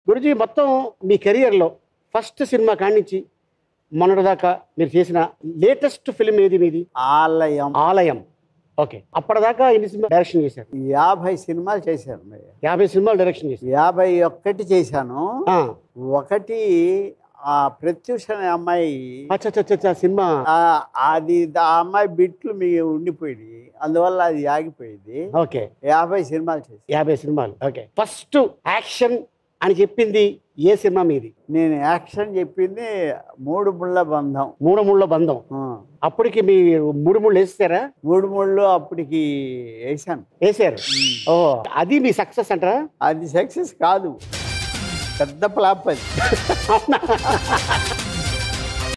గురుజీ మొత్తం మీ కెరియర్లో first cinema కానించి మొన్నటిదాకా మీరు చేసిన లేటెస్ట్ ఫిల్మ్ ఏది మీది ఆలయం ఆలయం ఓకే అప్పటిదాకా ఎన్ని సినిమా డైరెక్షన్ చేశారు యాభై సినిమాలు చేశాను మరి. యాభై సినిమాలు డైరెక్షన్ చేశారు యాభై ఒక్కటి చేశాను ఆ, ఒకటి ఆ ప్రత్యూష అనే అమ్మాయి అచ్చా అచ్చా, అచ్చా అచ్చా, సినిమా ఆ, అది ఆ అమ్మాయి బిట్లు మీ ఉండిపోయింది అందువల్ల అది ఆగిపోయింది ఓకే యాభై సినిమాలు చేశాను యాభై సినిమాలు ఓకే ఫస్ట్ యాక్షన్ అని చెప్పింది ఏ సినిమా మీది నేను యాక్షన్ చెప్పింది మూడు ముళ్ళ బంధం మూడు ముళ్ళ బంధం ఆ, అప్పటికి మీ మూడు ముళ్ళు వేస్తారా మూడు ముళ్ళు అప్పటికి వేసాను వేసారు ఓ అది మీ సక్సెస్ అంటారా అది సక్సెస్ కాదు పెద్ద ఫ్లాప్ అది అవునా